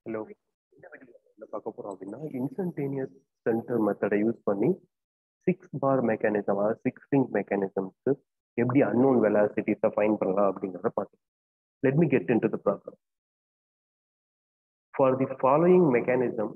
Hello என்ன பார்க்க போறோம் அப்படின்னா இன்ஸ்டன்டேனியஸ் சென்டர் மெத்தடை யூஸ் பண்ணி சிக்ஸ் பார் மெக்கானிசம் அதாவது சிக்ஸ் லிங்க் மெக்கானிசம்க்கு எப்படி அன்னோன் வெலாசிட்டிஸை ஃபைன் பண்ணலாம் அப்படிங்கிறத பார்க்கலாம் let me get into the problem for the following mechanism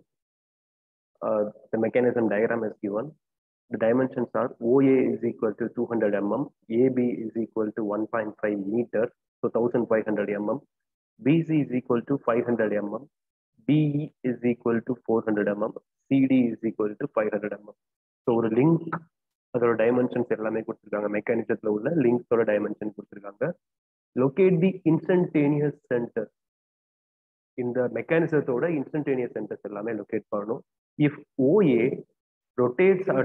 the mechanism diagram is given the dimensions are OA is equal to 200 mm, AB is equal to 1.5 meter, so 1500 mm, BC is equal to 500 mm, DE is equal to 400 mm, CD is equal to 500 mm. So ஒரு link அதோட dimensions எல்லாமே கொடுத்துருக்காங்க மெக்கானிசத்தில் உள்ள லிங்க்ஸோட dimension கொடுத்துருக்காங்க locate the instantaneous centre இந்த மெக்கானிசத்தோட இன்ஸ்டன்டேனியஸ் சென்டர்ஸ் எல்லாமே லொக்கேட் பண்ணணும் if O A rotates at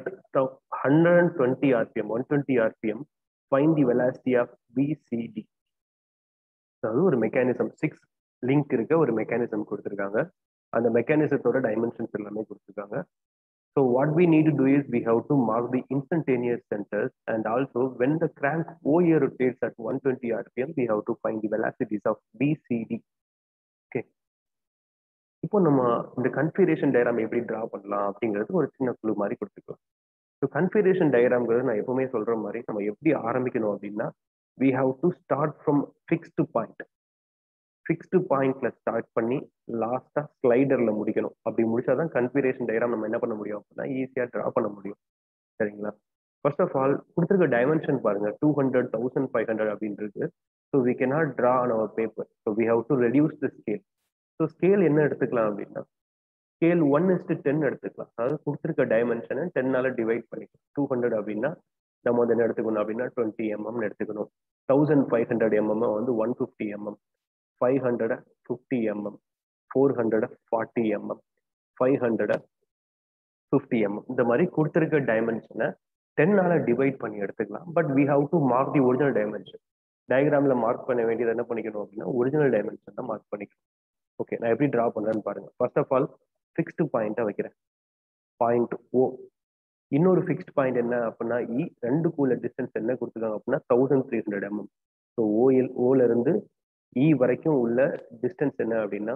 120 rpm 120 rpm find the velocity of bcd அதாவது ஒரு மெக்கானிசம் சிக்ஸ் லிங்க் இருக்க ஒரு மெக்கானிசம் கொடுத்துருக்காங்க அந்த மெக்கானிசத்தோட டைமென்ஷன்ஸ் எல்லாமே கொடுத்துருக்காங்க so what we need to do is we have to mark the instantaneous centres and also when the crank O A rotates at one twenty RPM we have to find the velocities of BCD okay இப்போ நம்ம இந்த configuration diagram எப்படி draw பண்ணலாம் அப்படிங்கிறது ஒரு சின்ன குழு மாதிரி கொடுத்துக்கலாம் ஸோ கன்ஃபிகரேஷன் டயராம்ங்கிறது நான் எப்பவுமே சொல்ற மாதிரி நம்ம எப்படி ஆரம்பிக்கணும் அப்படின்னா we have to start from fixed point fixed பாயிண்ட்ல ஸ்டார்ட் பண்ணி லாஸ்டா ஸ்லைடர்ல முடிக்கணும் அப்படி முடிச்சாதான் கன்ஃபிகரேஷன் டயராம் நம்ம என்ன பண்ண முடியும் அப்படின்னா ஈஸியா டிரா பண்ண முடியும் சரிங்களா ஃபர்ஸ்ட் ஆஃப் ஆல் கொடுத்துருக்க டைமென்ஷன் பாருங்க two hundred thousand five hundred அப்படின்றது so we cannot draw on our paper so we have to reduce the scale so scale என்ன எடுத்துக்கலாம் அப்படின்னா ஸ்கேல் ஒன் இஸ்டு டென் எடுத்துக்கலாம் அதாவது கொடுத்துருக்க டைமென்ஷனை டென்னால டிவைட் பண்ணிக்கலாம் டூ ஹண்ட்ரட் அப்படின்னா நம்ம வந்து என்ன எடுத்துக்கணும் அப்படின்னா டுவெண்ட்டி எம்எம்னு எடுத்துக்கணும் தௌசண்ட் ஃபைவ் ஹண்ட்ரட் எம்எம் வந்து one fifty mm five hundred fifty mm four hundred forty mm five hundred fifty mm இந்த மாதிரி கொடுத்துருக்க டைமென்ஷனை டென்னால டிவைட் பண்ணி எடுத்துக்கலாம் but we have to mark the original dimension டயக்ராம்ல மார்க் பண்ண வேண்டியது என்ன பண்ணிக்கணும் அப்படின்னா ஒரிஜினல் டைமென்ஷன் தான் மார்க் பண்ணிக்கணும் ஓகே நான் எப்படி ட்ரா பண்ணுறேன்னு பாருங்க ஃபர்ஸ்ட் ஆஃப் ஆல் ஃபிக்ஸ்டு பாயிண்ட்டை வைக்கிறேன் பாயிண்ட் ஓ இன்னொரு ஃபிக்ஸ்ட் பாயிண்ட் என்ன அப்படின்னா இ ரெண்டுக்குள்ள டிஸ்டன்ஸ் என்ன கொடுத்துருக்காங்க அப்படின்னா thousand three hundred mm so O L ஓல இருந்து இ வரைக்கும் உள்ள டிஸ்டன்ஸ் என்ன அப்படின்னா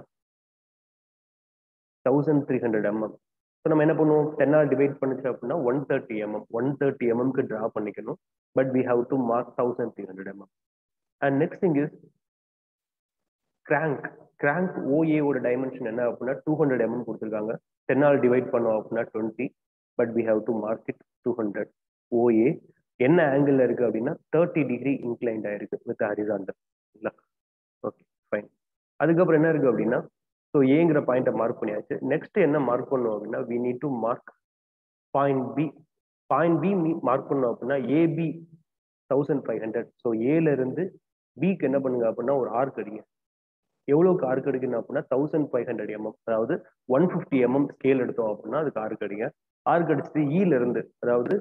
thousand three hundred mm so நம்ம என்ன பண்ணுவோம் டென்னால் டிவைட் பண்ணுச்சு அப்படின்னா one thirty mm one thirty எம்எம்க்கு ட்ரா பண்ணிக்கணும் but we have to mark thousand three hundred mm and next thing is crank crank ஓஏவோட டைமென்ஷன் என்ன அப்படின்னா டூ ஹண்ட்ரட் எம்எம் கொடுத்துருக்காங்க டென்னால் டிவைட் பண்ணோம் அப்படின்னா twenty but we have to mark it two hundred O A என்ன angle இருக்கு அப்படின்னா thirty degree inclined ஆயிருக்கு வித் ஹரிசாண்டல் இல்லை ஓகே ஃபைன் அதுக்கப்புறம் என்ன இருக்கு அப்படின்னா ஸோ ஏங்கிற பாயிண்ட்டை மார்க் பண்ணியாச்சு நெக்ஸ்ட் என்ன மார்க் பண்ணுவோம் அப்படின்னா we need to mark point B point B mark பண்ணோம் அப்படின்னா AB thousand five hundred so ஏல இருந்து பிக்கு என்ன பண்ணுங்க அப்படின்னா ஒரு ஆர்க் அடிங்க எவ்வளோக்கு ஆர்க் அடிக்கணும் அப்படின்னா தௌசண்ட் ஃபைவ் ஹண்ட்ரட் எம்எம் அதாவது ஒன் ஃபிஃப்டி எம்எம் ஸ்கேல் எடுத்தோம் அப்படின்னா அதுக்கு ஆர்க் அடிங்க ஆர்க் அடிச்சுட்டு இல இருந்து அதாவது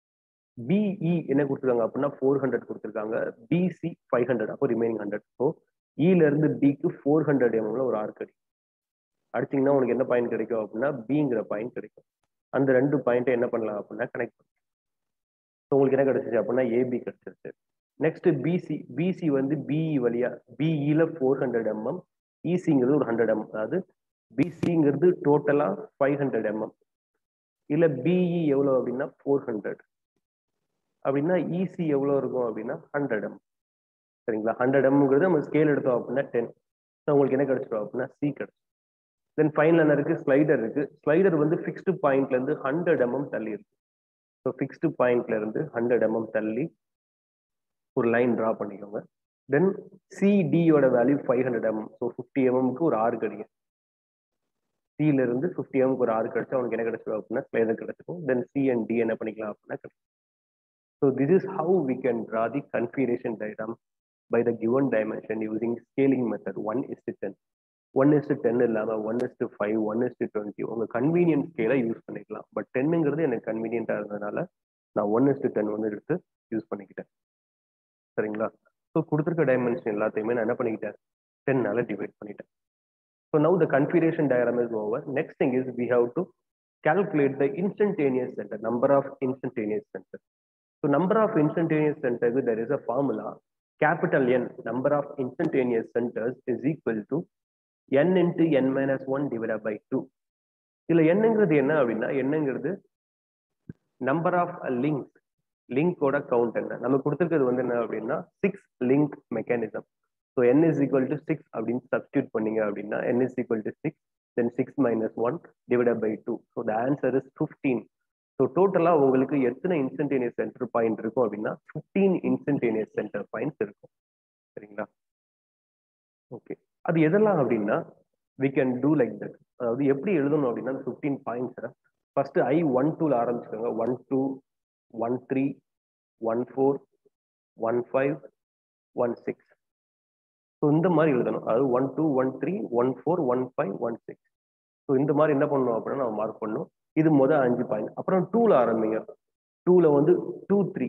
பிஇ என்ன கொடுத்துருக்காங்க அப்படின்னா ஃபோர் ஹண்ட்ரட் கொடுத்துருக்காங்க பிசி ஃபைவ் ஹண்ட்ரட் அப்போ ரிமைனிங் ஹண்ட்ரட் ஸோ இல இருந்து பிக்கு ஃபோர் ஹண்ட்ரட் எம்எம்ல ஒரு ஆர்க் அடி அடிச்சிங்கன்னா உனக்கு என்ன பாயிண்ட் கிடைக்கும் அப்படின்னா பிங்கிற பாயிண்ட் கிடைக்கும் அந்த ரெண்டு பாயிண்ட்டை என்ன பண்ணலாம் அப்படின்னா கனெக்ட் பண்ணலாம் ஸோ உங்களுக்கு என்ன கிடைச்சிச்சு அப்படின்னா ஏபி கிடைச்சிருச்சு நெக்ஸ்ட் பிசி பிசி வந்து பிஇ வழியா பிஇல ஃபோர் ஹண்ட்ரட் எம்எம் இசிங்கிறது ஒரு ஹண்ட்ரட் எம் அதாவது பிசிங்கிறது டோட்டலா ஃபைவ் ஹண்ட்ரட் எம்எம் இல்ல பிஇ எவ்வளோ அப்படின்னா ஃபோர் ஹண்ட்ரட் அப்படின்னா இசி எவ்வளோ இருக்கும் அப்படின்னா ஹண்ட்ரட் எம் சரிங்களா ஹண்ட்ரட் எம்ங்கிறது நம்ம ஸ்கேல் எடுத்தோம் அப்படின்னா டென் ஸோ உங்களுக்கு என்ன கிடைச்சிடும் அப்படின்னா சி கிடைச்சிடும் தென் ஃபைனல் என்ன இருக்கு ஸ்லைடர் இருக்கு ஸ்லைடர் வந்து ஃபிக்ஸ்டு பாயிண்ட்ல இருந்து ஹண்ட்ரட் எம்எம் தள்ளி இருக்கு ஸோ ஃபிக்ஸ்டு பாயிண்ட்ல இருந்து ஹண்ட்ரட் எம்எம் தள்ளி ஒரு லைன் ட்ரா பண்ணிக்கோங்க தென் சிடியோட value five hundred mm so fifty எம்எம்க்கு ஒரு ஆறு கிடைங்க சில இருந்து ஃபிஃப்டி எம்க்கு ஒரு ஆறு கிடைச்சா அவனுக்கு என்ன கிடைச்சிடும் அப்படின்னா ஸ்லைடர் கிடைச்சிடும் தென் சி அண்ட் டி என்ன பண்ணிக்கலாம் அப்படின்னா கிடைக்கும் so this is how we can draw the configuration diagram by the given dimension using scaling method one is to ten one is to ten இல்லாமல் one is to five one is to twenty உங்கள் convenient ஸ்கேலை use பண்ணிக்கலாம் but டென்னுங்கிறது எனக்கு கன்வீனியன்ட்டாக இருந்ததுனால நான் one is to ten வந்து எடுத்து யூஸ் பண்ணிக்கிட்டேன் சரிங்களா ஸோ கொடுத்துருக்க டைமென்ஷன் எல்லாத்தையுமே நான் என்ன பண்ணிக்கிட்டேன் டென்னால டிவைட் பண்ணிட்டேன் so now the configuration diagram is over next thing is we have to calculate the instantaneous center, number of instantaneous centers. So number of instantaneous centers, there is a formula, capital N, number of instantaneous centers is equal to n into N minus one divide by two இதுல என்னங்கிறது என்ன அப்படின்னா என்னங்கிறது number of link லிங்கோட count என்ன நம்ம கொடுத்துருக்கிறது வந்து என்ன அப்படின்னா six link mechanism so N is equal to six அப்படின்னு சப்ஸ்டியூட் பண்ணீங்க அப்படின்னா N is equal to six then six minus one divide by two so the answer is fifteen so டோட்டலாக உங்களுக்கு எத்தனை இன்ஸ்டன்டேனியஸ் சென்டர் பாயிண்ட் இருக்கும் அப்படின்னா fifteen instantaneous centre points இருக்கும் சரிங்களா ஓகே அது எதெல்லாம் அப்படின்னா we can do like that அதாவது எப்படி எழுதணும் அப்படின்னா ஃபிஃப்டீன் பாயிண்ட்ஸை ஃபர்ஸ்ட் ஐ ஒன் டூல ஆரம்பிச்சுக்கோங்க one two one three one four one five one six so இந்த மாதிரி எழுதணும் அதாவது one two one three one four one five one six so இந்த மாதிரி என்ன பண்ணணும் அப்படின்னா நம்ம மார்க் பண்ணணும் இது மொதல் அஞ்சு பாயிண்ட் அப்புறம் டூல ஆரம்பிங்க டூல வந்து டூ த்ரீ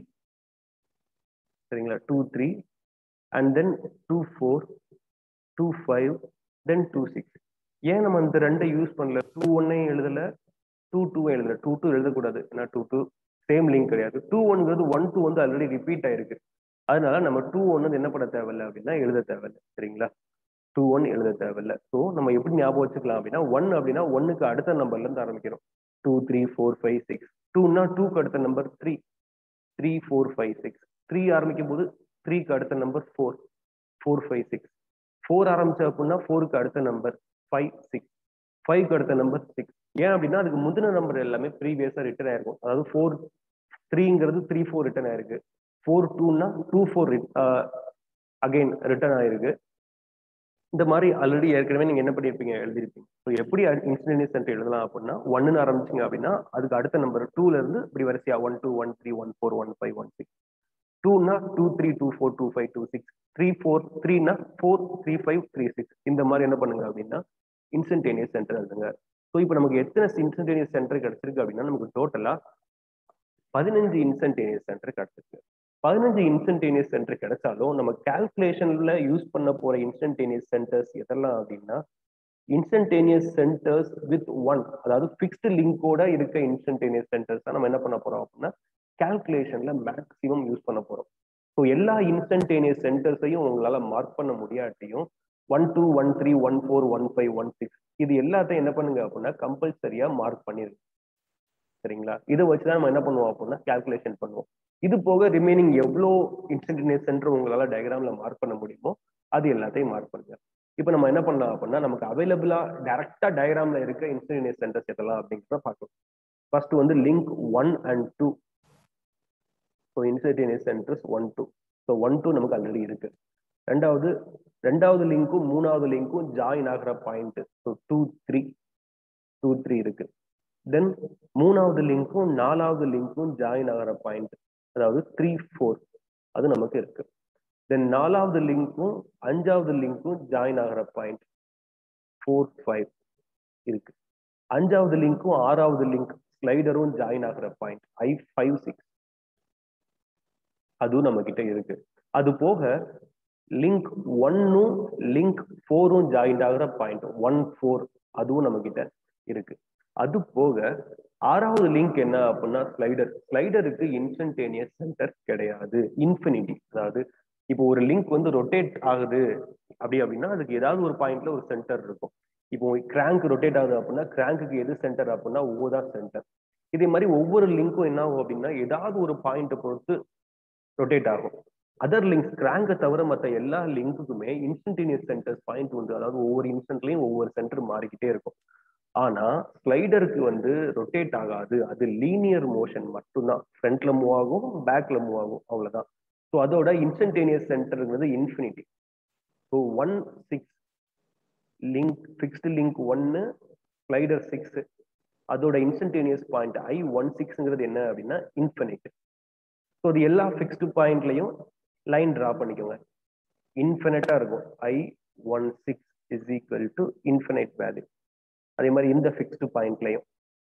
சரிங்களா two three and then two four two five then two six ஏன் நம்ம இந்த ரெண்டை யூஸ் பண்ணல டூ ஒன்னையும் எழுதல டூ டூவும் எழுதல டூ டூ எழுதக்கூடாது ஏன்னா டூ டூ சேம் லிங்க் கிடையாது டூ ஒன்ங்கிறது ஒன் டூ வந்து ஆல்ரெடி ரிப்பீட் ஆயிருக்கு அதனால நம்ம டூ ஒன் வந்து என்ன பண்ண தேவையில்லை அப்படின்னா எழுத தேவையில்லை சரிங்களா டூ ஒன் எழுத தேவையில்லை ஸோ நம்ம எப்படி ஞாபகம் வச்சுக்கலாம் அப்படின்னா ஒன் அப்படின்னா ஒன்னுக்கு அடுத்த நம்பர்ல இருந்து ஆரம்பிக்கிறோம் two three four five six டூனா டூக்கு அடுத்த number three three four five six three ஆரம்பிக்கும் போது த்ரீக்கு அடுத்த number four four five six four ஆரம்பிச்ச அப்படின்னா ஃபோருக்கு அடுத்த நம்பர் ஃபைவ் சிக்ஸ் ஃபைவ்க்கு அடுத்த நம்பர் சிக்ஸ் ஏன் அப்படின்னா அதுக்கு முந்தின நம்பர் எல்லாமே ப்ரீவியஸாக ரிட்டர்ன் ஆயிருக்கும் அதாவது ஃபோர் த்ரீங்கிறது த்ரீ ஃபோர் ரிட்டர்ன் ஆயிருக்கு ஃபோர் டூன்னா டூ ஃபோர் அகைன் ரிட்டர்ன் ஆயிருக்கு இந்த மாதிரி ஆல்ரெடி ஏற்கனவே நீங்க என்ன பண்ணியிருப்பீங்க எழுதிருப்பீங்க ஸோ எப்படி இன்ஸ்டன்டேனியஸ் சென்டர் எழுதலாம் அப்படின்னா ஒன்னு ஆரம்பிச்சிங்க அப்படின்னா அதுக்கு அடுத்த நம்பர் டூல இருந்து இப்படி வரிசையா one two one three one four one five one six டூனா two three two four two five two six three four த்ரீனா four three five three six இந்த மாதிரி என்ன பண்ணுங்க அப்படின்னா இன்ஸ்டன்டேனியஸ் சென்டர் எழுதுங்க ஸோ இப்போ நமக்கு எத்தனை இன்ஸ்டன்டேனியஸ் சென்டர் கிடைச்சிருக்கு அப்படின்னா நமக்கு டோட்டலா பதினஞ்சு இன்ஸ்டன்டேனியஸ் சென்டர் கிடைச்சிருக்கு பதினஞ்சு இன்ஸ்டன்டேனியஸ் சென்டர் கிடைச்சாலும் நம்ம கால்குலேஷன்ல யூஸ் பண்ண போற இன்ஸ்டன்டேனியஸ் சென்டர்ஸ் எதெல்லாம் அப்படின்னா இன்ஸ்டன்டேனியஸ் சென்டர்ஸ் வித் ஒன் அதாவது ஃபிக்ஸ்டு லிங்கோட இருக்க இன்ஸ்டன்டேனியஸ் சென்டர்ஸ் தான் நம்ம என்ன பண்ண போறோம் அப்படின்னா கால்குலேஷன்ல மேக்ஸிமம் யூஸ் பண்ண போறோம் ஸோ எல்லா இன்ஸ்டன்டேனியஸ் சென்டர்ஸையும் உங்களால மார்க் பண்ண முடியாட்டியும் one two one three one four one five one six இது எல்லாத்தையும் என்ன பண்ணுங்க அப்படின்னா கம்பல்சரியா மார்க் பண்ணிருங்க சரிங்களா இதை வச்சுதான் நம்ம என்ன பண்ணுவோம் அப்படின்னா கால்குலேஷன் பண்ணுவோம் இது போக ரிமைனிங் எவ்வளோ இன்ஸ்டன்டேனியஸ் சென்டர் உங்களால டயக்ராம்ல மார்க் பண்ண முடியுமோ அது எல்லாத்தையும் மார்க் பண்ணுங்க இப்போ நம்ம என்ன பண்ணலாம் அப்படின்னா நமக்கு அவைலபிளா டைரக்டா டயக்ராம்ல இருக்க இன்ஸ்டன்டேனியஸ் சென்டர்ஸ் எதெல்லாம் அப்படிங்கிறத பார்க்கலாம் ஃபர்ஸ்ட் வந்து link one and two so instantaneous centres one two so one two நமக்கு ஆல்ரெடி இருக்கு ரெண்டாவது ரெண்டாவது லிங்க்கும் மூணாவது லிங்க்கும் ஜாயின் ஆகிற point so two three two three இருக்கு தென் மூணாவது லிங்க்கும் நாலாவது லிங்க்கும் ஜாயின் ஆகிற பாயிண்ட் அதாவது த்ரீ ஃபோர் அது நமக்கு இருக்கு தென் நாலாவது லிங்க்கும் அஞ்சாவது லிங்க்கும் ஜாயின் ஆகிற பாயிண்ட் ஃபோர் ஃபைவ் இருக்கு அஞ்சாவது லிங்க்கும் ஆறாவது லிங்க் ஸ்லைடரும் ஜாயின் ஆகிற பாயிண்ட் ஐ ஃபைவ் சிக்ஸ் அதுவும் நம்ம கிட்ட இருக்கு அது போக லிங்க் ஒன்னும் லிங்க் ஃபோரும் ஜாயின் ஆகிற பாயிண்ட் ஒன் ஃபோர் அதுவும் நம்ம கிட்ட இருக்கு அது போக ஆறாவது லிங்க் என்ன அப்படின்னா ஸ்லைடர் ஸ்லைடருக்கு இன்ஸ்டன்டேனியஸ் சென்டர் கிடையாது இன்ஃபினிட்டி அதாவது இப்போ ஒரு லிங்க் வந்து ரொட்டேட் ஆகுது அப்படி அப்படின்னா அதுக்கு ஏதாவது ஒரு பாயிண்ட்ல ஒரு சென்டர் இருக்கும் இப்போ கிராங்க் ரொட்டேட் ஆகுது அப்படின்னா கிராங்குக்கு எது சென்டர் அப்படின்னா ஓதா சென்டர் இதே மாதிரி ஒவ்வொரு லிங்க்கும் என்ன ஆகும் அப்படின்னா ஏதாவது ஒரு பாயிண்ட்டை பொறுத்து ரொட்டேட் ஆகும் அதர் லிங்க்ஸ் கிராங்கை தவிர மற்ற எல்லா லிங்க்குக்குமே இன்ஸ்டன்டேனியஸ் சென்டர்ஸ் பாயிண்ட் உண்டு அதாவது ஒவ்வொரு இன்ஸ்டன்ட்லயும் ஒவ்வொரு சென்டர் மாறிக்கிட்டே இருக்கும் ஆனா ஸ்லைடருக்கு வந்து ரொட்டேட் ஆகாது அது லீனியர் மோஷன் மட்டும்தான் ஃப்ரண்ட்ல மூவ் ஆகும் பேக்ல மூவ் ஆகும் அவ்வளவுதான் ஸோ அதோட இன்ஸ்டன்டேனியஸ் சென்டருங்கிறது infinity so one six link fixed link ஒன்னு ஸ்லைடர் சிக்ஸ் அதோட இன்ஸ்டன்டேனியஸ் பாயிண்ட் ஐ ஒன் சிக்ஸ்ங்கிறது என்ன அப்படின்னா இன்ஃபினிட் ஸோ அது எல்லா ஃபிக்ஸ்டு பாயிண்ட்லையும் லைன் ட்ரா பண்ணிக்கோங்க இன்ஃபினிட்டா இருக்கும் I one six is equal to infinite value அதே மாதிரி இந்த ஃபிக்ஸ்டு பாயிண்ட்லையும்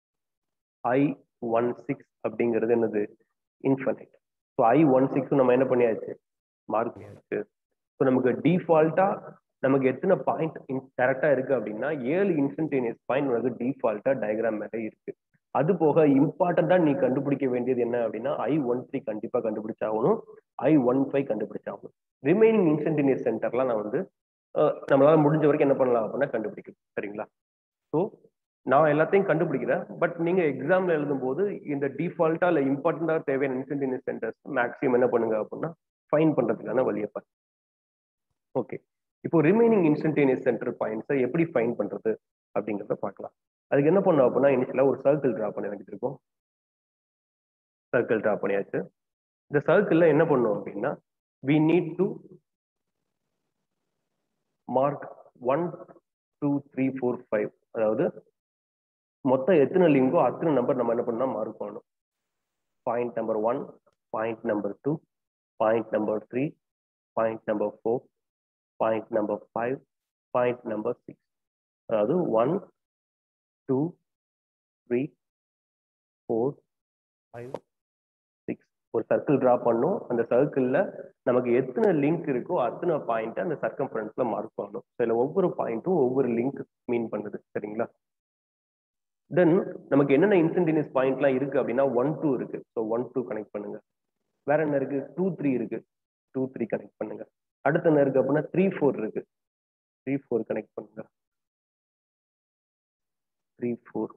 ஐ ஒன் சிக்ஸ் அப்படிங்கிறது என்னது infinite so I one six நம்ம என்ன பண்ணியாச்சு மார்க் பண்ணியாச்சு ஸோ நமக்கு டிஃபால்ட்டா நமக்கு எத்தனை பாயிண்ட் கரெக்டா இருக்கு அப்படின்னா ஏழு இன்ஸ்டன்டேனியஸ் பாயிண்ட் உனக்கு டிஃபால்ட்டா டயக்ராம் மேலே இருக்கு அது போக இம்பார்ட்டண்டா நீ கண்டுபிடிக்க வேண்டியது என்ன அப்படின்னா ஐ ஒன் த்ரீ கண்டிப்பா கண்டுபிடிச்சாகணும் ஐ ஒன் ஃபைவ் கண்டுபிடிச்சாகணும் ரிமைனிங் இன்ஸ்டன்டேனியஸ் சென்டர்லாம் நான் வந்து நம்மளால முடிஞ்ச வரைக்கும் என்ன பண்ணலாம் அப்படின்னா கண்டுபிடிக்கணும் சரிங்களா ஸோ நான் எல்லாத்தையும் கண்டுபிடிக்கிறேன் பட் நீங்க எக்ஸாம்ல எழுதும்போது இந்த டிஃபால்ட்டா இல்லை இம்பார்ட்டண்டா தேவையான இன்ஸ்டன்டேனியஸ் சென்டர்ஸ் மேக்ஸிமம் என்ன பண்ணுங்க அப்படின்னா ஃபைன் பண்றதுக்கான வழியை பாரு ஓகே இப்போ ரிமைனிங் இன்ஸ்டன்டேனியஸ் சென்டர் பாயிண்ட்ஸை எப்படி ஃபைன் பண்றது அப்படிங்கிறத பார்க்கலாம் அதுக்கு என்ன பண்ணோம் அப்படின்னா இனிஷியலா ஒரு சர்க்கிள் டிரா பண்ண வேண்டியது இருக்கும் சர்க்கிள் டிரா பண்ணியாச்சு இந்த சர்க்கிள்ல என்ன பண்ணோம் அப்படின்னா we need to mark one two three four five அதாவது மொத்தம் எத்தனை லிங்கோ அத்தனை நம்பர் நம்ம என்ன பண்ணா மார்க் பண்ணணும் point number one point number two point number three point number four point number five point number six one one two three four five சிக்ஸ் ஒரு சர்க்கிள் ட்ரா பண்ணும் அந்த சர்க்கிளில் நமக்கு எத்தனை லிங்க் இருக்கோ அத்தனை பாயிண்ட்டை அந்த சர்க்கம்ஃபரன்ஸ்ல மார்க் பண்ணணும் சில ஒவ்வொரு பாயிண்ட்டும் ஒவ்வொரு லிங்க் மீன் பண்ணுது சரிங்களா தென் நமக்கு என்னென்ன இன்ஸ்டன்டேனியஸ் பாயிண்ட்லாம் இருக்கு அப்படின்னா ஒன் டூ இருக்கு ஸோ ஒன் டூ கனெக்ட் பண்ணுங்க வேற என்ன இருக்கு டூ த்ரீ இருக்கு டூ த்ரீ கனெக்ட் பண்ணுங்க அடுத்து என்ன இருக்கு அப்படின்னா த்ரீ ஃபோர் இருக்கு த்ரீ ஃபோர் கனெக்ட் பண்ணுங்க த்ரீ ஃபோர்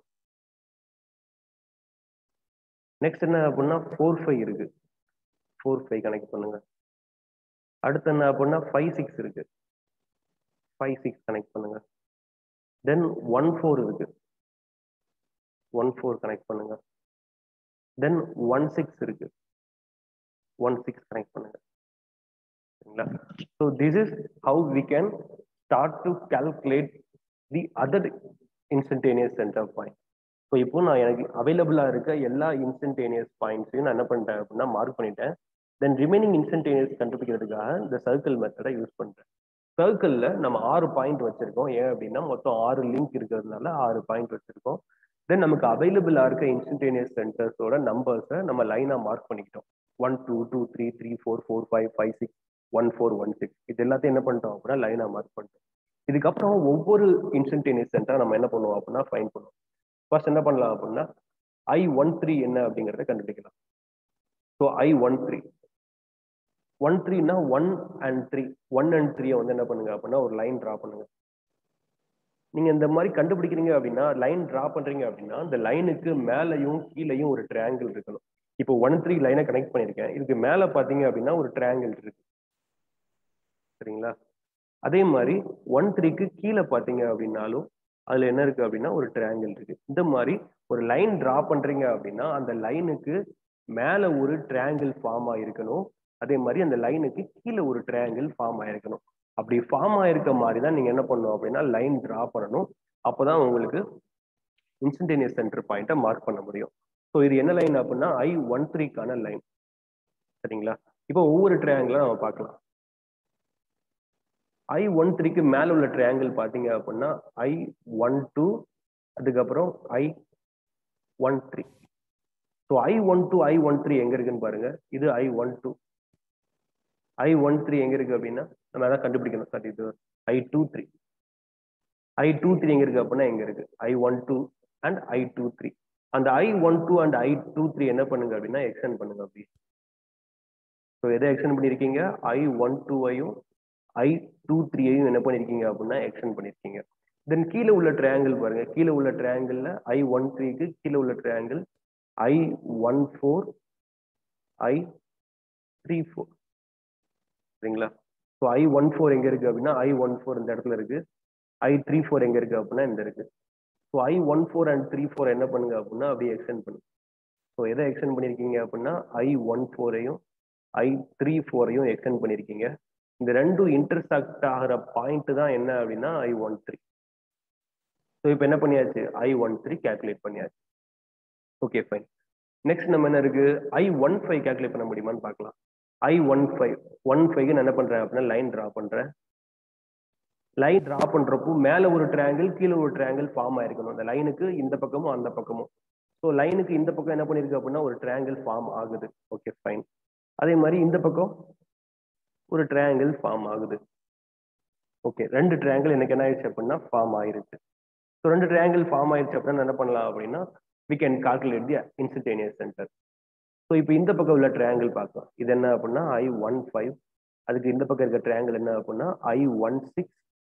நெக்ஸ்ட் என்ன அப்படின்னா ஃபோர் ஃபைவ் இருக்கு ஃபோர் ஃபைவ் கனெக்ட் பண்ணுங்க அடுத்து என்ன அப்படின்னா ஃபைவ் சிக்ஸ் இருக்கு ஃபைவ் சிக்ஸ் கனெக்ட் பண்ணுங்க தென் ஒன் ஃபோர் இருக்கு ஒன் ஃபோர் கனெக்ட் பண்ணுங்க தென் ஒன் சிக்ஸ் இருக்கு ஒன் சிக்ஸ் கனெக்ட் பண்ணுங்க சரிங்களா so this is how we can start to calculate the other instantaneous centre point so இப்போ நான் எனக்கு அவைலபிளாக இருக்க எல்லா இன்ஸ்டன்டேனியஸ் பாயிண்ட்ஸையும் நான் என்ன பண்ணிட்டேன் அப்படின்னா மார்க் பண்ணிட்டேன் தென் ரிமைனிங் இன்ஸ்டன்டேனியஸ் கண்டுபிடிக்கிறதுக்காக இந்த சர்க்கிள் மெத்தடை யூஸ் பண்ணுறேன் சர்க்கிளில் நம்ம ஆறு பாயிண்ட் வச்சிருக்கோம் ஏன் அப்படின்னா மொத்தம் ஆறு லிங்க் இருக்கிறதுனால ஆறு பாயிண்ட் வச்சிருக்கோம் தென் நமக்கு அவைலபிளாக இருக்க இன்ஸ்டன்டேனியஸ் சென்டர்ஸோட நம்பர்ஸை நம்ம லைனாக மார்க் பண்ணிக்கிட்டோம் one two two three three four four five five six one four one six இது எல்லாத்தையும் என்ன பண்ணிட்டோம் அப்படின்னா லைனாக மார்க் பண்ணிட்டோம் இதுக்கப்புறம் ஒவ்வொரு இன்ஸ்டன்டேனியஸ் சென்டர் நம்ம என்ன பண்ணுவோம் அப்படின்னா ஃபைன் பண்ணுவோம் ஃபர்ஸ்ட் என்ன பண்ணலாம் அப்படின்னா ஐ ஒன் த்ரீ என்ன அப்படிங்கிறத கண்டுபிடிக்கலாம் so I one three one த்ரீனா one and three one and த்ரீயை வந்து என்ன பண்ணுங்க அப்படின்னா ஒரு லைன் ட்ரா பண்ணுங்க நீங்க இந்த மாதிரி கண்டுபிடிக்கிறீங்க அப்படின்னா லைன் ட்ரா பண்றீங்க அப்படின்னா இந்த லைனுக்கு மேலையும் கீழையும் ஒரு ட்ரையாங்கிள் இருக்கணும் இப்போ ஒன் த்ரீ லைனை கனெக்ட் பண்ணியிருக்கேன் இதுக்கு மேலே பார்த்தீங்க அப்படின்னா ஒரு ட்ரையாங்கிள் இருக்கு சரிங்களா அதே மாதிரி ஒன் த்ரீக்கு கீழே பார்த்தீங்க அப்படின்னாலும் அதுல என்ன இருக்கு அப்படின்னா ஒரு ட்ரையாங்கிள் இருக்கு இந்த மாதிரி ஒரு லைன் டிரா பண்றீங்க அப்படின்னா அந்த லைனுக்கு மேல ஒரு ட்ரையாங்கிள் ஃபார்ம் ஆயிருக்கணும் அதே மாதிரி அந்த லைனுக்கு கீழே ஒரு ட்ரையாங்கிள் ஃபார்ம் ஆயிருக்கணும் அப்படி ஃபார்ம் ஆயிருக்க மாதிரி தான் நீங்க என்ன பண்ணணும் அப்படின்னா லைன் டிரா பண்ணணும் அப்போதான் உங்களுக்கு இன்ஸ்டன்டேனியஸ் சென்டர் பாயிண்ட்டை மார்க் பண்ண முடியும் ஸோ இது என்ன லைன் அப்படின்னா ஐ ஒன் த்ரீக்கான லைன் சரிங்களா இப்போ ஒவ்வொரு ட்ரையாங்கிளா நம்ம பார்க்கலாம் ஐ ஒன் த்ரீக்கு மேல உள்ள ட்ரையாங்கிள் பார்த்தீங்க அப்படின்னா ஐ ஒன் டூ அதுக்கப்புறம் I one three so I one two I one three எங்க இருக்குன்னு பாருங்க இது I one two I one three எங்க இருக்கு அப்படின்னா நம்ம அதான் கண்டுபிடிக்கணும் சார் இது I two three I two three எங்க இருக்கு அப்படின்னா எங்க இருக்கு I one two and I two three அந்த I one two and I two three என்ன பண்ணுங்க அப்படின்னா எக்ஸ்டெண்ட் பண்ணுங்க அப்படி ஸோ எதை எக்ஸ்டெண்ட் பண்ணியிருக்கீங்க ஐ ஒன் டூவையும் ஐ டூ த்ரீயையும் என்ன பண்ணியிருக்கீங்க அப்படின்னா எக்ஸ்டெண்ட் பண்ணியிருக்கீங்க தென் கீழே உள்ள ட்ரையாங்கிள் பாருங்க கீழே உள்ள ட்ரையாங்கிளில் ஐ ஒன் த்ரீக்கு கீழே உள்ள triangle I one four I three four சரிங்களா ஸோ ஐ ஒன் ஃபோர் எங்கே இருக்குது அப்படின்னா ஐ ஒன் ஃபோர் இந்த இடத்துல இருக்கு ஐ த்ரீ ஃபோர் எங்கே இருக்குது அப்படின்னா இந்த இருக்கு so I one four and three four என்ன பண்ணுங்க அப்படின்னா அப்படியே எக்ஸ்டெண்ட் பண்ணுங்க ஸோ எதை எக்ஸ்டெண்ட் பண்ணியிருக்கீங்க அப்படின்னா ஐ ஒன் ஃபோரையும் ஐ த்ரீ ஃபோரையும் எக்ஸ்டெண்ட் பண்ணியிருக்கீங்க இந்த ரெண்டும் இன்டர்செக்ட் ஆகிற பாயிண்ட் தான் என்ன அப்படின்னா ஐ ஒன் த்ரீ ஸோ இப்போ என்ன பண்ணியாச்சு ஐ ஒன் த்ரீ கேல்குலேட் பண்ணியாச்சு ஓகே ஃபைன் நெக்ஸ்ட் நம்ம என்ன இருக்கு ஐ ஒன் ஃபைவ் கேல்குலேட் பண்ண முடியுமான்னு பார்க்கலாம் I one five one five நான் என்ன பண்றேன் அப்படின்னா லைன் டிரா பண்றேன் லைன் டிரா பண்றப்போ மேல ஒரு ட்ரையாங்கிள் கீழே ஒரு ட்ரையாங்கிள் ஃபார்ம் ஆயிருக்கணும் அந்த லைனுக்கு இந்த பக்கமும் அந்த பக்கமும் ஸோ லைனுக்கு இந்த பக்கம் என்ன பண்ணிருக்கு அப்படின்னா ஒரு ட்ரையாங்கிள் ஃபார்ம் ஆகுது ஓகே ஃபைன் அதே மாதிரி இந்த பக்கம் ஒரு ட்ரையாங்கிள் ஃபார்ம் ஆகுது ஓகே ரெண்டு ட்ரையாங்கிள் எனக்கு என்ன ஆயிடுச்சு அப்படின்னா ஃபார்ம் ஆயிருச்சு ஸோ ரெண்டு ட்ரையாங்கிள் ஃபார்ம் ஆயிடுச்சு அப்படின்னா என்ன பண்ணலாம் அப்படின்னா we can calculate the instantaneous centre so இப்போ இந்த பக்கம் உள்ள ட்ரையாங்கிள் பார்க்கலாம் இது என்ன அப்படின்னா ஐ ஒன் ஃபைவ் அதுக்கு இந்த பக்கம் இருக்க ட்ரையாங்கிள் என்ன அப்படின்னா I one six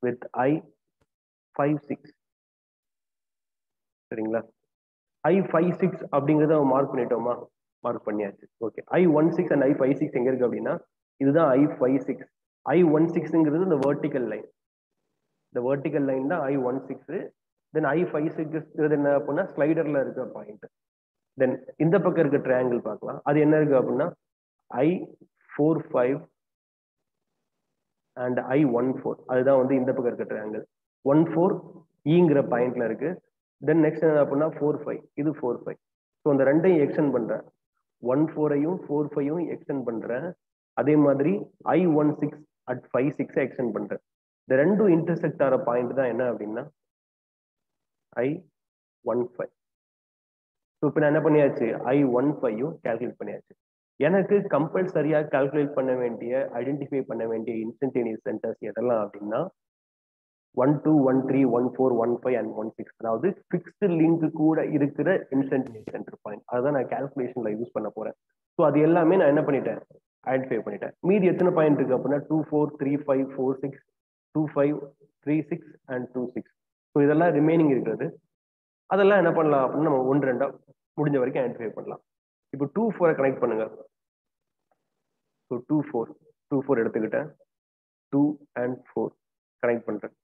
with I five six சரிங்களா ஐ ஃபைவ் சிக்ஸ் அப்படிங்கிறத மார்க் பண்ணிட்டோமா மார்க் பண்ணியாச்சு okay I one six and I five six எங்க இருக்கு அப்படின்னா இதுதான் I five six I one சிக்ஸ்ங்கிறது இந்த வெர்டிக்கல் லைன் இந்த வெர்டிக்கல் லைன் தான் I one six then I five six என்ன அப்படின்னா ஸ்லைடர்ல இருக்க பாயிண்ட் தென் இந்த பக்கம் இருக்க ட்ரையாங்கிள் பார்க்கலாம் அது என்ன இருக்கு அப்படின்னா I four five and I one four அதுதான் வந்து இந்த பக்கம் இருக்க ட்ரையாங்கிள் ஒன் ஃபோர் ஈங்கிற பாயிண்ட்ல இருக்கு தென் நெக்ஸ்ட் என்ன அப்படின்னா ஃபோர் ஃபைவ் இது ஃபோர் ஃபைவ் ஸோ அந்த ரெண்டையும் எக்ஸ்டெண்ட் பண்றேன் ஒன் ஃபோரையும் ஃபோர் ஃபைவும் எக்ஸ்டெண்ட் பண்றேன் அதே மாதிரி I one six and five சிக்ஸை எக்ஸ்டெண்ட் பண்றேன் இந்த ரெண்டும் இன்டர்செக்ட் ஆகிற பாயிண்ட் தான் என்ன அப்படின்னா ஐ ஒன் ஃபைவ் ஸோ இப்போ நான் என்ன பண்ணியாச்சு ஐ ஒன் ஃபைவும் கால்குலேட் பண்ணியாச்சு எனக்கு கம்பல்சரியாக கால்குலேட் பண்ண வேண்டிய ஐடென்டிஃபை பண்ண வேண்டிய இன்ஸ்டன்டேனியஸ் சென்டர்ஸ் எதெல்லாம் அப்படின்னா one two one three one four one five and one six அதாவது ஃபிக்ஸ்டு லிங்க் கூட இருக்கிற இன்ஸ்டன்டேனியஸ் சென்டர் பாயிண்ட் அதுதான் நான் கால்குலேஷன்ல யூஸ் பண்ண போறேன் ஸோ அது எல்லாமே நான் என்ன பண்ணிட்டேன் ஐடென்டிஃபை பண்ணிட்டேன் மீதி எத்தனை பாயிண்ட் இருக்கு அப்படின்னா two four three five four six two five three six and two six so இதெல்லாம் ரிமைனிங் இருக்கிறது அதெல்லாம் என்ன பண்ணலாம் அப்படின்னு நம்ம ஒன்று ரெண்டா முடிஞ்ச வரைக்கும் ஐடென்டிஃபை பண்ணலாம் இப்போ டூ ஃபோரை கனெக்ட் பண்ணுங்க so two four two four எடுத்துக்கிட்டேன் டூ அண்ட் ஃபோர் கனெக்ட் பண்றேன்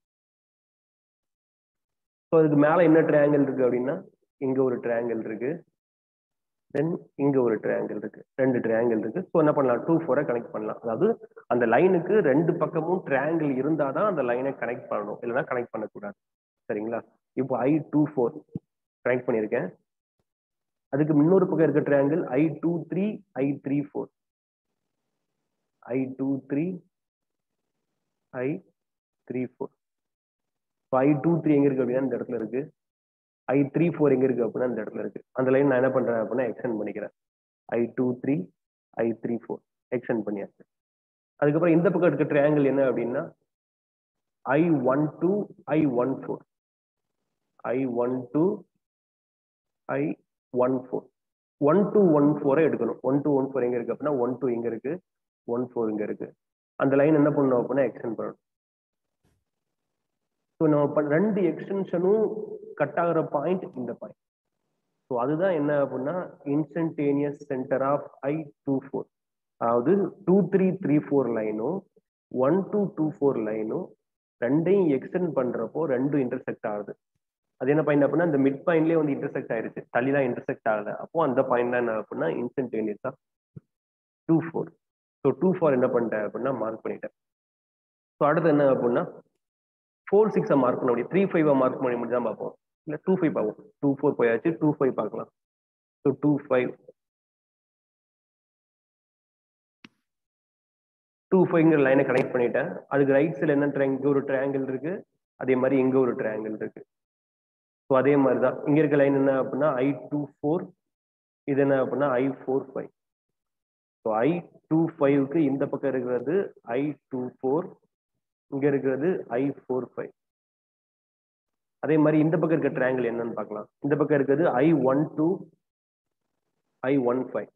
ஸோ அதுக்கு மேலே என்ன ட்ரையாங்கிள் இருக்கு அப்படின்னா இங்க ஒரு ட்ரையாங்கிள் இருக்கு தென் இங்க ஒரு ட்ரையாங்கிள் இருக்கு ரெண்டு ட்ரையாங்கிள் இருக்கு ஸோ என்ன பண்ணலாம் டூ ஃபோரை கனெக்ட் பண்ணலாம் அதாவது அந்த லைனுக்கு ரெண்டு பக்கமும் ட்ரையாங்கிள் இருந்தால் தான் அந்த லைனை கனெக்ட் பண்ணணும் இல்லைன்னா கனெக்ட் பண்ணக்கூடாது சரிங்களா இப்போ ஐ டூ ஃபோர் கனெக்ட் பண்ணியிருக்கேன் அதுக்கு இன்னொரு பக்கம் இருக்க triangle I two three I three four I two three I three four I two three எங்க இருக்கு அப்படின்னா இந்த இடத்துல இருக்கு ஐ த்ரீ ஃபோர் எங்க இருக்கு அப்படின்னா இந்த இடத்துல இருக்கு அந்த லைன் நான் என்ன பண்றேன் அப்படின்னா எக்ஸ்டெண்ட் பண்ணிக்கிறேன் I two three I three four extend பண்ணியாச்சு அதுக்கப்புறம் இந்த பக்கம் இருக்க ட்ரையாங்கிள் என்ன அப்படின்னா I one two I one four I one two I one four one two one ஃபோரை எடுக்கணும் ஒன் டூ ஒன் ஃபோர் எங்க இருக்கு அப்படின்னா ஒன் டூ இங்க இருக்கு ஒன் ஃபோர் இங்க இருக்கு அந்த லைன் என்ன பண்ணணும் அப்படின்னா எக்ஸ்டெண்ட் பண்ணணும் ஸோ நம்ம ரெண்டு எக்ஸ்டென்ஷனும் கட் ஆகிற பாயிண்ட் இந்த பாயிண்ட் ஸோ அதுதான் என்ன அப்படின்னா instantaneous centre of I two four அதாவது டூ த்ரீ த்ரீ ஃபோர் லைனும் ஒன் டூ டூ ஃபோர் லைனும் ரெண்டையும் எக்ஸ்டெண்ட் பண்றப்போ ரெண்டும் இன்டர்செக்ட் ஆகுது அது என்ன பாயிண்ட் அப்படின்னா இந்த மிட் பாயிண்ட்லேயே வந்து இன்டர்செக்ட் ஆயிருச்சு தள்ளிலாம் இன்டர்செக்ட் ஆகல அப்போ அந்த பாயிண்ட் தான் என்ன அப்படின்னா இன்ஸ்டன்டேனியஸா two four so two four என்ன பண்ணிட்டேன் அப்படின்னா மார்க் பண்ணிட்டேன் ஸோ அடுத்து என்ன அப்படின்னா ஃபோர் சிக்ஸை மார்க் பண்ண முடியும் த்ரீ ஃபைவ் மார்க் பண்ணி முடிஞ்சா பார்ப்போம் இல்லை டூ ஃபைவ் பார்ப்போம் டூ ஃபோர் போயாச்சு டூ ஃபைவ் பார்க்கலாம் ஸோ டூ ஃபைவ் டூ ஃபைவ்ங்கிற லைனை கனெக்ட் பண்ணிட்டேன் அதுக்கு ரைட் சைடில் என்ன ட்ரை இங்கே ஒரு ட்ரையாங்கிள் இருக்கு அதே மாதிரி இங்கே ஒரு ட்ரையாங்கிள் இருக்கு ஸோ அதே மாதிரி தான் இங்கே இருக்க லைன் என்ன அப்படின்னா ஐ டூ ஃபோர் இது என்ன அப்படின்னா I four five so I two ஃபைவ்க்கு இந்த பக்கம் இருக்கிறது ஐ டூ ஃபோர் இங்க இருக்கிறது ஐ ஃபோர் ஃபைவ் அதே மாதிரி இந்த பக்கம் இருக்க ட்ரையாங்கிள் என்னன்னு பார்க்கலாம் இந்த பக்கம் இருக்கிறது I one two I one five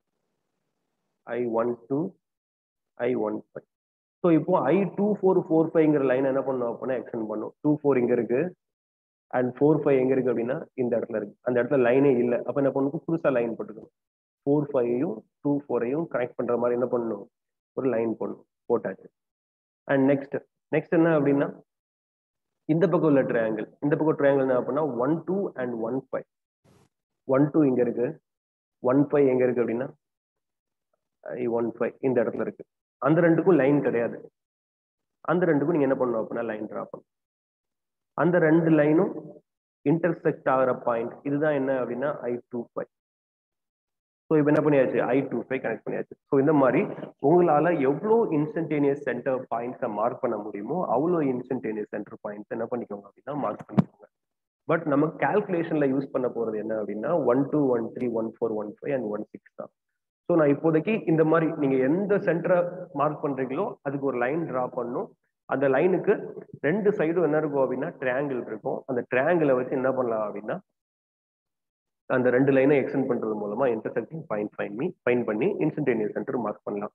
I one two I one five so இப்போ ஐ டூ ஃபோர் ஃபோர் ஃபைவ்ங்கிற லைன் என்ன பண்ணும் அப்படின்னா எக்ஸ்டெண்ட் பண்ணும் டூ ஃபோர் இங்க இருக்கு அண்ட் ஃபோர் ஃபைவ் எங்க இருக்கு அப்படின்னா இந்த இடத்துல இருக்கு அந்த இடத்துல லைனே இல்லை அப்போ என்ன பண்ணணும் புதுசாக லைன் போட்டுக்கணும் ஃபோர் ஃபைவையும் டூ ஃபோரையும் கனெக்ட் பண்ற மாதிரி என்ன பண்ணணும் ஒரு லைன் போடணும் போட்டாச்சு அண்ட் நெக்ஸ்ட் நெக்ஸ்ட் என்ன அப்படின்னா இந்த பக்கம் உள்ள ட்ரையாங்கிள் இந்த பக்கம் ட்ரையாங்கிள் என்ன அப்படின்னா one two and one five one two இங்க இருக்கு ஒன் ஃபைவ் எங்க இருக்கு அப்படின்னா ஒன் ஃபைவ் இந்த இடத்துல இருக்கு அந்த ரெண்டுக்கும் லைன் கிடையாது அந்த ரெண்டுக்கும் நீங்க என்ன பண்ணணும் அப்படின்னா லைன் ட்ரா பண்ணணும் அந்த ரெண்டு லைனும் இன்டர்செக்ட் ஆகிற பாயிண்ட் இதுதான் என்ன அப்படின்னா ஐ டூ ஃபைவ் ஸோ இப்போ என்ன பண்ணியாச்சு ஐ டூ ஃபைவ் கனெக்ட் பண்ணியாச்சு ஸோ இந்த மாதிரி உங்களால எவ்வளோ இன்ஸ்டன்டேனியஸ் சென்டர் பாயிண்ட்ஸை மார்க் பண்ண முடியுமோ அவ்வளோ இன்ஸ்டன்டேனியஸ் சென்டர் பாயிண்ட்ஸ் என்ன பண்ணிக்கோங்க அப்படின்னா மார்க் பண்ணிக்கோங்க பட் நம்ம கால்குலேஷன்ல யூஸ் பண்ண போறது என்ன அப்படின்னா one two one three one four one five and one six தான் ஸோ நான் இப்போதைக்கு இந்த மாதிரி நீங்க எந்த சென்டரை மார்க் பண்றீங்களோ அதுக்கு ஒரு லைன் டிரா பண்ணும் அந்த லைனுக்கு ரெண்டு சைடும் என்ன இருக்கும் அப்படின்னா ட்ரையாங்கிள் இருக்கும் அந்த ட்ரையாங்கிளை வச்சு என்ன பண்ணலாம் அப்படின்னா அந்த ரெண்டு லைனை எக்ஸ்டெண்ட் பண்றது மூலமா intersecting point find me find பண்ணி இன்ஸ்டன்டேனியஸ் சென்டர் மார்க் பண்ணலாம்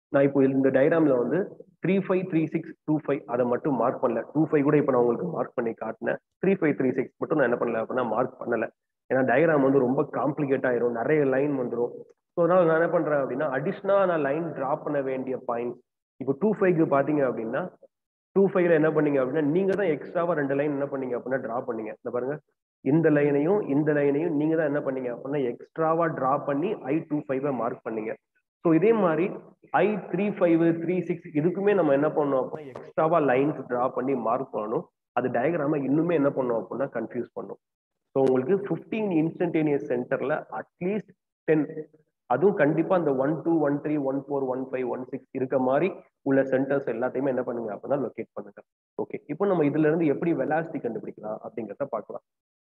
நான் இப்போ இந்த டயக்ராம்ல வந்து three five three six two five அதை மட்டும் மார்க் பண்ணல டூ ஃபைவ் கூட இப்போ நான் உங்களுக்கு மார்க் பண்ணி காட்டினேன் த்ரீ ஃபைவ் த்ரீ சிக்ஸ் மட்டும் நான் என்ன பண்ணல அப்படின்னா மார்க் பண்ணல ஏன்னா டயக்ராம் வந்து ரொம்ப காம்ப்ளிகேட் ஆயிரும் நிறைய லைன் வந்துடும் ஸோ அதனால நான் என்ன பண்றேன் அப்படின்னா அடிஷ்னலா நான் லைன் டிரா பண்ண வேண்டிய பாயிண்ட்ஸ் இப்போ டூ ஃபைவ்க்கு பாத்தீங்க அப்படின்னா டூ ஃபைவ்ல என்ன பண்ணீங்க அப்படின்னா நீங்க தான் எக்ஸ்ட்ராவா ரெண்டு லைன் என்ன பண்ணீங்க அப்படின்னா டிரா பண்ணீங்க இந்த பாருங்க இந்த லைனையும் இந்த லைனையும் நீங்க தான் என்ன பண்ணீங்க அப்படின்னா எக்ஸ்ட்ராவா டிரா பண்ணி ஐ டூ ஃபைவ் மார்க் பண்ணீங்க ஸோ இதே மாதிரி I three five three six இதுக்குமே நம்ம என்ன பண்ணோம் அப்படின்னா எக்ஸ்ட்ராவா லைன்ஸ் டிரா பண்ணி மார்க் பண்ணணும் அது டயக்ராம இன்னுமே என்ன பண்ணோம் அப்படின்னா கன்ஃபியூஸ் பண்ணும் ஸோ உங்களுக்கு ஃபிஃப்டீன் இன்ஸ்டன்டேனியஸ் சென்டர்ல அட்லீஸ்ட் டென் அதுவும் கண்டிப்பா அந்த one two one three one four one five one six இருக்க மாதிரி உள்ள சென்டர்ஸ் எல்லாத்தையுமே என்ன பண்ணுங்க அப்படின்னா லொக்கேட் பண்ணுங்க ஓகே இப்போ நம்ம இதுல இருந்து எப்படி வெலாசிட்டி கண்டுபிடிக்கலாம் அப்படிங்கிறத பார்க்கலாம்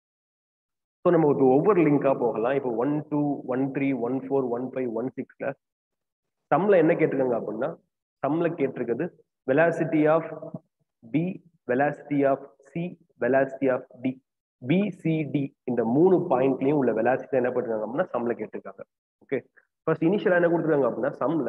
ஸோ நம்ம இப்போ ஒவ்வொரு லிங்கா போகலாம் இப்போ one two one three one four one five one சிக்ஸ்ல சம்ல என்ன கேட்டிருக்காங்க அப்படின்னா சம்ல கேட்டிருக்கிறது velocity of B velocity of C velocity of D BCD இந்த மூணு பாயிண்ட்லயும் உள்ள வெலாசிட்டி என்ன பண்ணிருக்காங்க அப்படின்னா சம்ல கேட்டிருக்காங்க ஓகே ஃபர்ஸ்ட் இனிஷியலா என்ன கொடுத்துருக்காங்க அப்படின்னா சம்ல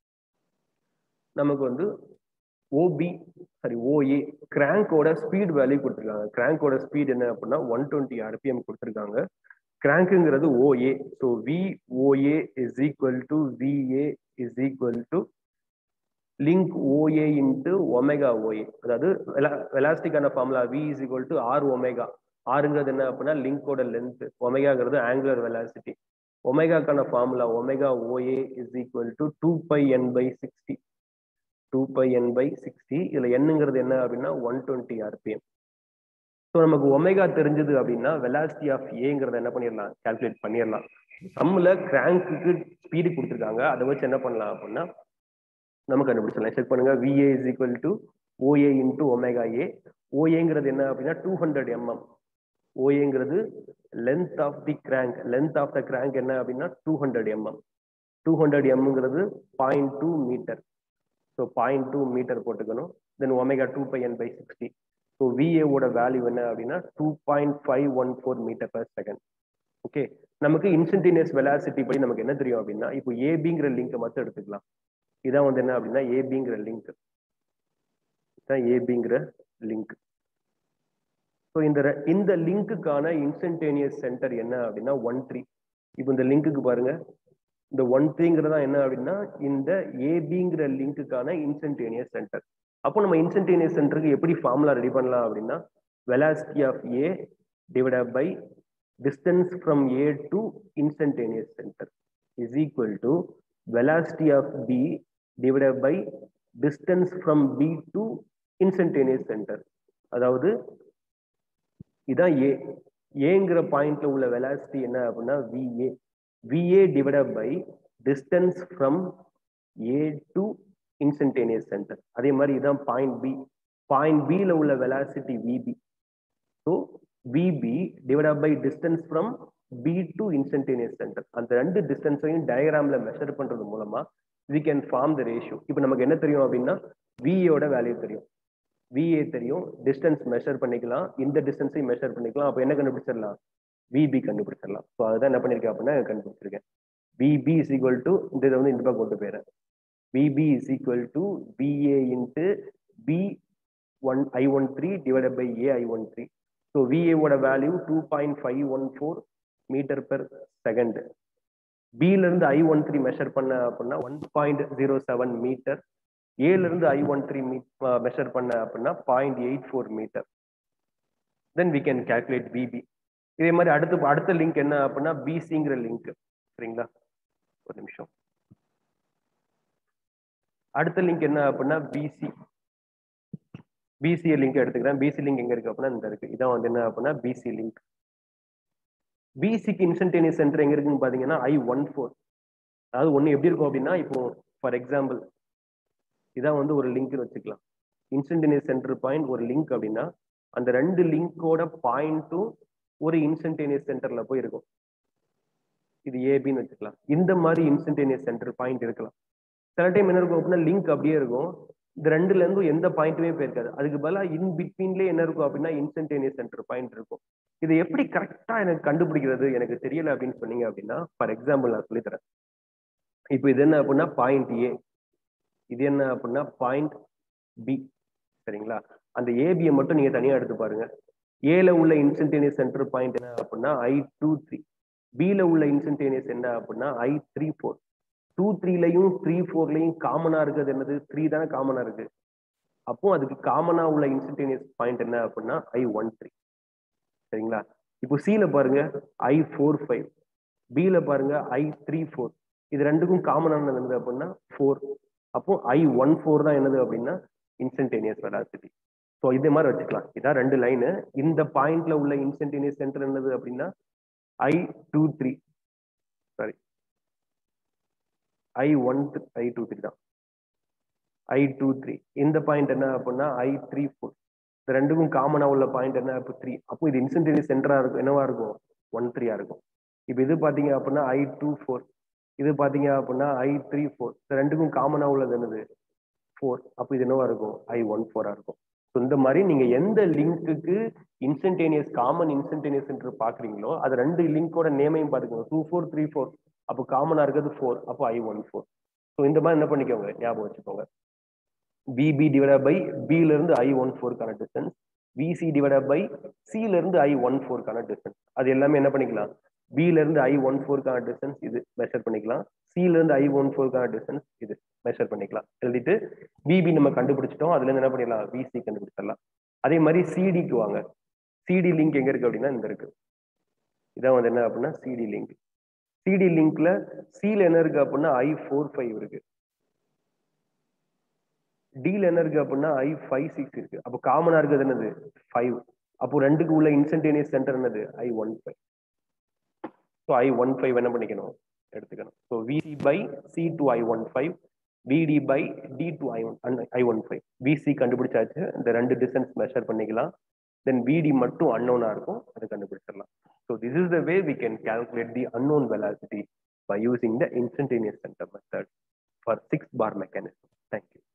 நமக்கு வந்து OP sorry OA கிராங்கோட speed value கொடுத்துருக்காங்க கிராங்கோட ஸ்பீட் என்ன அப்படின்னா ஒன் டுவெண்ட்டி ஆர்பிஎம் கொடுத்துருக்காங்க கிராங்க்குங்கிறது OA so we OA is equal to VA is equal to link OA into omega OA அதாவது வெலாஸ்டிக்கான formula we is equal to R omega ஆறுங்கிறது என்ன அப்படின்னா லிங்கோட length ஒமேகாங்கிறது angular velocity ஒமேகாக்கான formula omega OA is equal to two pi N by sixty two pi N by sixty இதுல என்னங்கிறது என்ன அப்படின்னா one twenty RPM so நமக்கு omega தெரிஞ்சது அப்படின்னா வெலாசிட்டி ஆஃப் ஏங்கிறத என்ன பண்ணிடலாம் கால்குலேட் பண்ணிடலாம் சம்மில் கிராங்க்கு ஸ்பீடு கொடுத்துருக்காங்க அதை வச்சு என்ன பண்ணலாம் அப்படின்னா நம்ம கண்டுபிடிச்சிடலாம் செக் பண்ணுங்க VA is equal to OA into omega A ஓஏங்கிறது என்ன அப்படின்னா டூ ஹண்ட்ரட் எம்எம் ஓஏங்கிறது length of the crank length of the crank என்ன அப்படின்னா two hundred mm two hundred எம்ங்கிறது point two metre so point two metre போட்டுக்கணும் then omega two pi N by sixty so விஏவோட value என்ன அப்படின்னா two point five one four metre per second okay நமக்கு instantaneous velocity படி நமக்கு என்ன தெரியும் அப்படின்னா இப்போ ஏபிங்கிற லிங்கை மட்டும் எடுத்துக்கலாம் இதான் வந்து என்ன அப்படின்னா ஏபிங்கிற லிங்க் இதான் ஏபிங்கிற லிங்க் ஸோ இந்த இந்த லிங்க்குக்கான இன்ஸ்டன்டேனியஸ் சென்டர் என்ன அப்படின்னா ஒன் த்ரீ இப்போ இந்த லிங்க்குக்கு பாருங்க இந்த ஒன் த்ரீங்கிறதா என்ன அப்படின்னா இந்த ஏபிங்கிற லிங்க்குக்கான இன்ஸ்டன்டேனியஸ் சென்டர் அப்போ நம்ம இன்ஸ்டன்டேனியஸ் சென்டருக்கு எப்படி ஃபார்முலா ரெடி பண்ணலாம் அப்படின்னா velocity of A divide by distance from A to instantaneous centre is equal to velocity of B divide by distance from B to instantaneous centre அதாவது இதான் ஏ ஏங்கிற பாயிண்ட்ல உள்ள வெலாசிட்டி என்ன அப்படின்னா VA VA divide by distance from A to instantaneous centre அதே மாதிரி இதான் பாயிண்ட் பி பாயிண்ட் பியில் உள்ள velocity VB so VB divide by distance from B to instantaneous centre அந்த ரெண்டு டிஸ்டன்ஸையும் டயக்ராம்ல மெஷர் பண்றது மூலமா we can form the ratio இப்போ நமக்கு என்ன தெரியும் அப்படின்னா விஏயோட வேல்யூ தெரியும் விஏ தெரியும் டிஸ்டன்ஸ் மெஷர் பண்ணிக்கலாம் இந்த டிஸ்டன்ஸையும் மெஷர் பண்ணிக்கலாம் அப்போ என்ன கண்டுபிடிச்சிடலாம் விபி கண்டுபிடிச்சிடலாம் ஸோ அதுதான் என்ன பண்ணியிருக்கேன் அப்படின்னா கண்டுபிடிச்சிருக்கேன் விபி இஸ் ஈக்குவல் டு இந்த இதை வந்து இந்த பக்கம் கொண்டு போயிடுறேன் VB is equal to VA into B one I one three divided by A I one three so விஏவோட value two point five one four metre per second பில இருந்து ஐ ஒன் த்ரீ மெஷர் பண்ண அப்படின்னா one point zero seven metre ஏல இருந்து I one three measure பண்ண அப்படின்னா point eight four metre then we can calculate VB இதே மாதிரி அடுத்து அடுத்த லிங்க் என்ன அப்படின்னா பிசிங்கிற லிங்க் சரிங்களா ஒரு நிமிஷம் அடுத்த லிங்க் என்ன அப்படின்னா பிசி பிசிஏ லிங்க் எடுத்துக்கிறேன் பிசி லிங்க் எங்க இருக்கு அப்படின்னா இந்த இருக்கு இதான் வந்து என்ன அப்படின்னா பிசி லிங்க் பிசிக்கு இன்ஸ்டன்டேனியஸ் சென்டர் எங்க இருக்குன்னு பாத்தீங்கன்னா ஐ ஒன் ஃபோர் அதாவது ஒன்று எப்படி இருக்கும் அப்படின்னா இப்போ ஃபார் எக்ஸாம்பிள் இதான் வந்து ஒரு லிங்க்னு வச்சுக்கலாம் இன்ஸ்டன்டேனியஸ் சென்டர் பாயிண்ட் ஒரு லிங்க் அப்படின்னா அந்த ரெண்டு லிங்கோட பாயிண்ட்டும் ஒரு இன்ஸ்டன்டேனியஸ் சென்டர்ல போய் இருக்கும் இது ஏபின்னு வச்சுக்கலாம் இந்த மாதிரி இன்ஸ்டன்டேனியஸ் சென்டர் பாயிண்ட் இருக்கலாம் சில டைம் என்ன இருக்கும் அப்படின்னா லிங்க் அப்படியே இருக்கும் இந்த ரெண்டுல இருந்தும் எந்த பாயிண்ட்டுமே போயிருக்காது அதுக்கு பதிலாக இன் பிட்வீன்லேயே என்ன இருக்கும் அப்படின்னா இன்ஸ்டன்டேனியஸ் சென்டர் பாயிண்ட் இருக்கும் இதை எப்படி கரெக்டா எனக்கு கண்டுபிடிக்கிறது எனக்கு தெரியல அப்படின்னு சொன்னீங்க அப்படின்னா ஃபார் எக்ஸாம்பிள் நான் சொல்லித்தரேன் இப்போ இது என்ன அப்படின்னா பாயிண்ட் ஏ இது என்ன அப்படின்னா பாயிண்ட் பி சரிங்களா அந்த ஏபியை மட்டும் நீங்க தனியா எடுத்து பாருங்க ஏல உள்ள இன்ஸ்டன்டேனியஸ் சென்டர் பாயிண்ட் என்ன அப்படின்னா ஐ டூ த்ரீ பில உள்ள இன்ஸ்டன்டேனியஸ் என்ன அப்படின்னா ஐ த்ரீ ஃபோர் டூ த்ரீலையும் த்ரீ ஃபோர்லையும் காமனா இருக்கிறது என்னது த்ரீ தானே காமனா இருக்கு அப்போ அதுக்கு காமனா உள்ள இன்ஸ்டன்டேனியஸ் பாயிண்ட் என்ன அப்படின்னா ஐ ஒன் த்ரீ சரிங்களா இப்போ சில பாருங்க ஐ ஃபோர் ஃபைவ் பில பாருங்க ஐ த்ரீ ஃபோர் இது ரெண்டுக்கும் காமனானது என்னது அப்படின்னா ஃபோர் அப்போ ஐ ஒன் ஃபோர் தான் என்னது அப்படின்னா இன்ஸ்டன்டேனியஸ் வெலாசிட்டி ஸோ இதே மாதிரி வச்சுக்கலாம் இதான் ரெண்டு லைனு இந்த பாயிண்ட்ல உள்ள இன்ஸ்டன்டேனியஸ் சென்டர் என்னது அப்படின்னா I two three sorry I one I two three தான் ஐ டூ த்ரீ இந்த பாயிண்ட் என்ன அப்படின்னா ஐ த்ரீ ஃபோர் இந்த ரெண்டுக்கும் காமனா உள்ள பாயிண்ட் என்ன இப்போ த்ரீ அப்போ இது இன்ஸ்டன்டேனியஸ் சென்டரா இருக்கும் என்னவா இருக்கும் ஒன் த்ரீயா இருக்கும் இப்போ இது பாத்தீங்க அப்படின்னா ஐ டூ ஃபோர் இது பாத்தீங்க அப்படின்னா ஐ த்ரீ ஃபோர் இந்த ரெண்டுக்கும் காமனா உள்ளது என்னது ஃபோர் அப்போ இது என்னவா இருக்கும் ஐ ஒன் ஃபோரா இருக்கும் ஸோ இந்த மாதிரி நீங்க எந்த லிங்க்குக்கு இன்ஸ்டன்டேனியஸ் காமன் இன்ஸ்டன்டேனியஸ் சென்டர் பாக்குறீங்களோ அது ரெண்டு லிங்கோட நேமையும் பாத்துக்கோங்க டூ ஃபோர் த்ரீ ஃபோர் அப்போ காமனா இருக்கிறது ஃபோர் அப்போ ஐ ஒன் ஃபோர் ஸோ இந்த மாதிரி என்ன பண்ணிக்கோங்க ஞாபகம் வச்சுக்கோங்க பிபி டிவைட் பை பில இருந்து ஐ ஒன் ஃபோருக்கான டிஸ்டன்ஸ் விசி டிவைட் பை சில இருந்து ஐ ஒன் ஃபோருக்கான டிஸ்டன்ஸ் அது எல்லாமே என்ன பண்ணிக்கலாம் பில இருந்து ஐ ஒன் ஃபோருக்கான டிஸ்டன்ஸ் இது மெஷர் பண்ணிக்கலாம் சில இருந்து ஐ ஒன் ஃபோருக்கான டிஸ்டன்ஸ் இது மெஷர் பண்ணிக்கலாம் எழுதிட்டு பிபி நம்ம கண்டுபிடிச்சிட்டோம் அதுல இருந்து என்ன பண்ணிடலாம் விசி கண்டுபிடிச்சிடலாம் அதே மாதிரி சிடிக்கு வாங்க சிடி லிங்க் எங்க இருக்கு அப்படின்னா இந்த இருக்கு இதான் வந்து என்ன அப்படின்னா சிடி லிங்க் சிடி லிங்க்ல சில என்ன இருக்கு அப்படின்னா ஐ ஃபோர் ஃபைவ் இருக்கு டில என்ன இருக்கு அப்படின்னா ஐ ஃபைவ் சிக்ஸ் இருக்கு அப்போ காமனா இருக்கிறது என்னது ஃபைவ் அப்போ ரெண்டுக்கு உள்ள இன்ஸ்டன்டேனியஸ் சென்டர் என்னது I one five so I one five என்ன பண்ணிக்கணும் எடுத்துக்கணும் so VC by C to I one five VD by D to I one I one five VC கண்டுபிடிச்சாச்சு இந்த ரெண்டு டிஸ்டன்ஸ் மெஷர் பண்ணிக்கலாம் தென் விடி மட்டும் அன்னோனா இருக்கும் அதை கண்டுபிடிச்சிடலாம் so this is the way we can calculate the unknown velocity by using the instantaneous center method for six bar mechanism. Thank you.